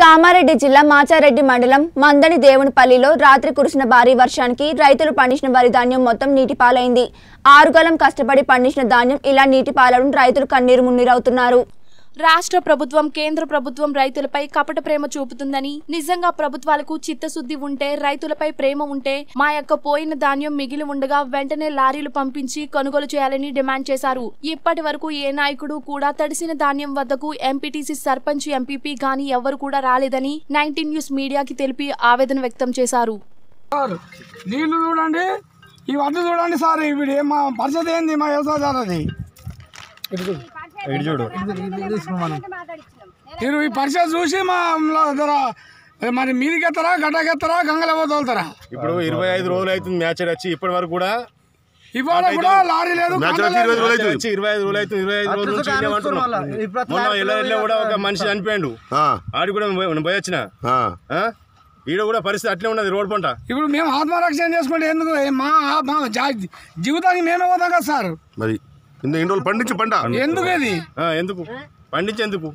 కామారెడ్డి జిల్లా మాచారెడ్డి మండలం మందని దేవునిపల్లిలో రాత్రి కురిసిన భారీ వర్షానికి రైతులు పండించిన వరి ధాన్యం మొత్తం నీటి పాలైంది ఆరుగాలం కష్టపడి పండించిన ధాన్యం ఇలా నీటి పాలడం రైతులు కన్నీరు మున్నీరవుతున్నారు రాష్ట్ర ప్రభుత్వం కేంద్ర ప్రభుత్వం రైతులపై కపట ప్రేమ చూపుతుందని నిజంగా ప్రభుత్వాలకు చిత్తశుద్ధి ఉంటే రైతులపై ప్రేమ ఉంటే మా యొక్క పోయిన ధాన్యం మిగిలి ఉండగా వెంటనే లారీలు పంపించి కొనుగోలు చేయాలని డిమాండ్ చేశారు ఇప్పటి వరకు ఏ నాయకుడు కూడా తడిసిన ధాన్యం వద్దకు ఎంపీటీసీ సర్పంచ్ ఎంపీపీ గాని ఎవరు కూడా రాలేదని నైన్టీన్ న్యూస్ మీడియాకి తెలిపి ఆవేదన వ్యక్తం చేశారు సార్ నీళ్లు చూడండి ఈ వడ్డు చూడండి సార్ ఇప్పుడు ఏం మా పరిస్థితి ఏంది మా వ్యవసాయదారుది మీరు ఈ పరిస్థితి చూసి మా ధర మరి మీదికి ఎత్తరా గడ్డకి ఎత్తరా గంగలో తోలుతారా ఇప్పుడు ఇరవై ఐదు రోజులు అవుతుంది మ్యాచ్ వచ్చి ఇప్పటి వరకు కూడా ఇవాళ కూడా లారీ లేదు మ్యాచ్ కాండ వచ్చి ఇరవై లేదు. రోజులు వచ్చి ఇరవై ఐదు రోజులు అవుతుంది ఇరవై ఐదు రోజుల నుంచి ఇదే అంటున్నాం. మొన్న ఎల్లెల్లో కూడా ఒక మనిషి చనిపోయాడు ఆడి కూడా నేను పోయి వచ్చిన ఆ? ఈడ కూడా పరిస్థితి అట్లే ఉన్నది రోడ్ పంట ఇప్పుడు మేము ఆత్మరక్షణ చేసుకుంటే ఎందుకు ఏ మా మా జా- జీవితానికి మేమే పోతాం కదా సార్ మరి ఇంత ఇన్ని రోజులు పండించి పంట ఎందుకు ఇది ఆ, ఎందుకు పండించేందుకు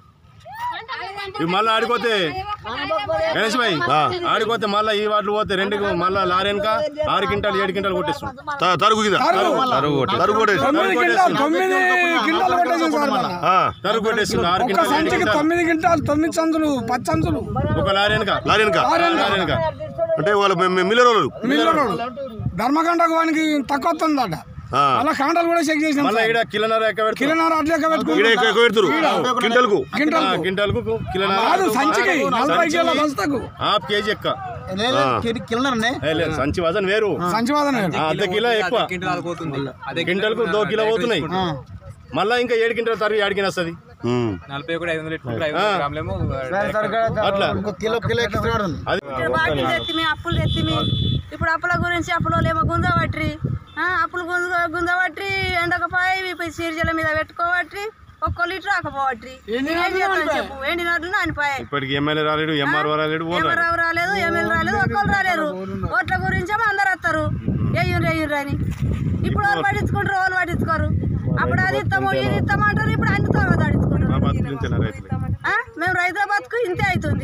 ఇవి మళ్ళీ ఆడిపోతే గణేష్ భాయ్ ఆడిపోతే మళ్ళీ ఈ వాటిలు పోతే రెండు మళ్ళీ లారీ వెనక ఆరు క్వింటాలు ఏడు క్వింటాలు కొట్టేస్తాం త- తరుగు కింద తరుగు కొట్టేసి. తొమ్మిది గింటాలు తొమ్మిది గింటాలు కొట్టేసాం సార్ మొన్న. ఆ, తరుగు కొట్టేస్తుంది ఆరు ఒక క్వింటాలు ఏడు సంచికి క్వింటాలు తొమ్మిది గింటాలు తొమ్మిది సంచులు పది సంచులు ఒక లారీ వెనక లారీ వెనక లారీ వెనక అంటే వాళ్ళ మిల్లర్ వాళ్ళు మిల్లరోడు ధర్మకంటకు వానికి తక్కువ వస్తుందట ఆ. అలా కాంటాలు కూడా చెక్ చేసినాం మళ్ళీ ఈడ కిలోన్నర ఎక్క పెడుతుంది కిలోన్నర అట్లా ఎక్క ఈడ పెట్టుకుంటాం ఎక్కువ ఎక్కువ పెడతారు క్వింటల్కు గింటలు క్వింటాల్కు కాదు కిలోన్నర సంచికి నలభై కిలోల బస్తకు హాఫ్ కేజీ ఎక్క కిలోనే ఏ లేదు, సంచి వజన్ వేరు సంచివాదన ఆ, అర్ధ కిలో ఎక్కువ క్వింటల్కు దో కిలో పోతున్నాయి మళ్ళా ఇంకా ఏడు క్వింటల్ తరిగి ఏడికి వస్తుంది ఉమ్. నలభై కూడా ఐదు వందలు ఎట్టుకుంటారు ఐదు వందల గ్రాములేమో అట్లా కిలో కిలో ఎక్కిస్తున్నాడు అది బాకీలు తెత్తిమి అప్పులు తెత్తిమి ఇప్పుడు అప్పుల గురించి అప్పులో ఏమో గుంజబట్టి అప్పులు గుంజ గుంజబట్టి ఎండకపోయి ఇప్పుడు సీరిజల మీద పెట్టుకోబట్టి ఒక్క లీటర్ రాకపోవట్టి ఏం చేస్తాను చెప్పు ఎండి నోట్లు నానిపోయాయి ఇప్పటికి ఎమ్మెల్యే రాలేడు ఎంఆర్ఓ రాలేడు ఓన్ రాలేడు. ఎవరావు రాలేదు ఎమ్మెల్యే రాలేదు ఒక్కరు రాలేరు ఓట్ల గురించేమో అందరు వస్తారు ఎయ్యురు ఎయ్యురు అని ఇప్పుడు వాళ్ళు పట్టించుకుంటారు వాళ్ళు పట్టించుకోరు అప్పుడు అది ఇస్తాము ఇది ఇస్తాము అంటారు ఇప్పుడు అన్ని త్వరగా మా తడించుకుంటారు బతుకు ఇంతేనా రైతులు ఆ? మేము రైతుల బతుకు ఇంతే అవుతుంది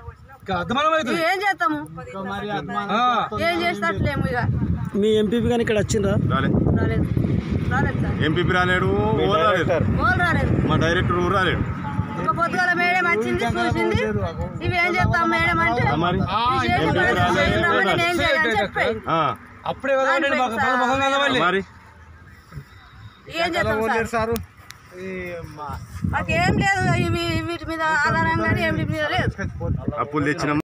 ఇక ఏం చేస్తాము ఏం చేసినట్లేము ఇక మీ ఎంపీపీ కానీ ఇక్కడ వచ్చిండ్రా రాలే రాలేదు రాలేదు సార్ ఎంపీపీ రాలేడు ఓన్ రాలేడు వాళ్ళు రాలేదు మా డైరెక్టర్ ఊరు రాలేడు ఒక పొద్దుగల మేడం వచ్చింది చూసింది ఇవి ఏం చేస్తాం మేడం అంటే మరి "ఇది చేసి పడేసి చేయండి రమ్మంటే నేను చేయని చెప్పి ఆ, అప్పుడే మరి ఏం చేస్తాం సార్ మాకేం లేదు ఇవి వీటి మీద ఆధారంగా ఏం మీద లేదు అప్పులు తెచ్చినాం